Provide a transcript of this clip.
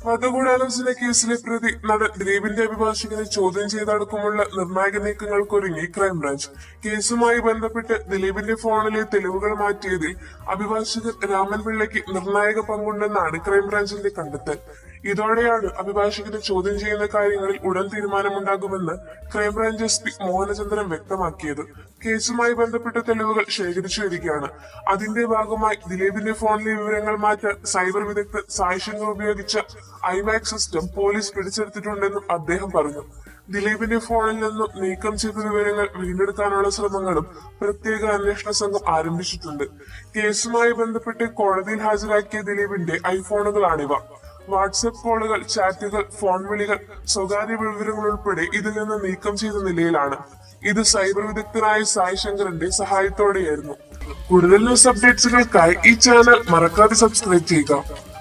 വധഗൂഢാലോചന കേസിലെ പ്രതി നടൻ ദിലീപിന്റെ അഭിഭാഷകനെ ചോദ്യം ചെയ്തടക്കമുള്ള നിർണായക നീക്കങ്ങൾക്കൊരുങ്ങി ക്രൈംബ്രാഞ്ച് കേസുമായി ബന്ധപ്പെട്ട് ദിലീപിന്റെ ഫോണിലെ തെളിവുകൾ മാറ്റിയതിൽ അഭിഭാഷകൻ രാമൻ പിള്ളയ്ക്ക് നിർണായക പങ്കുണ്ടെന്നാണ് ക്രൈംബ്രാഞ്ചിന്റെ കണ്ടെത്തൽ ഇതോടെയാണ് അഭിഭാഷകനെ ചോദ്യം ചെയ്യുന്ന കാര്യങ്ങളിൽ ഉടൻ തീരുമാനമുണ്ടാകുമെന്ന് ക്രൈംബ്രാഞ്ച് എസ് പി മോഹനചന്ദ്രൻ വ്യക്തമാക്കിയത് കേസുമായി ബന്ധപ്പെട്ട തെളിവുകൾ ശേഖരിച്ചു വരികയാണ് അതിന്റെ ഭാഗമായി ദിലീപിന്റെ ഫോണിലെ വിവരങ്ങൾ മാറ്റാൻ സൈബർ വിദഗ്ധർ സാക്ഷ്യങ്ങൾ ഉപയോഗിച്ച ഐമാക് സിസ്റ്റം പോലീസ് പിടിച്ചെടുത്തിട്ടുണ്ടെന്നും അദ്ദേഹം പറഞ്ഞു ദിലീപിന്റെ ഫോണിൽ നിന്നും നീക്കം ചെയ്ത വിവരങ്ങൾ വീണ്ടെടുക്കാനുള്ള ശ്രമങ്ങളും പ്രത്യേക അന്വേഷണ സംഘം ആരംഭിച്ചിട്ടുണ്ട് കേസുമായി ബന്ധപ്പെട്ട് കോടതിയിൽ ഹാജരാക്കിയ ദിലീപിന്റെ ഐഫോണുകളാണിവ വാട്സപ്പ് കോളുകൾ ചാറ്റുകൾ ഫോൺ വിളികൾ സ്വകാര്യ വിവരങ്ങൾ ഉൾപ്പെടെ ഇതിൽ നിന്ന് നീക്കം ചെയ്ത നിലയിലാണ് ഇത് സൈബർ വിദഗ്ധനായ സായ് ശങ്കറിന്റെ സഹായത്തോടെയായിരുന്നു കൂടുതൽ ന്യൂസ് അപ്ഡേറ്റ്സുകൾക്കായി ഈ ചാനൽ മറക്കാതെ സബ്സ്ക്രൈബ് ചെയ്യുക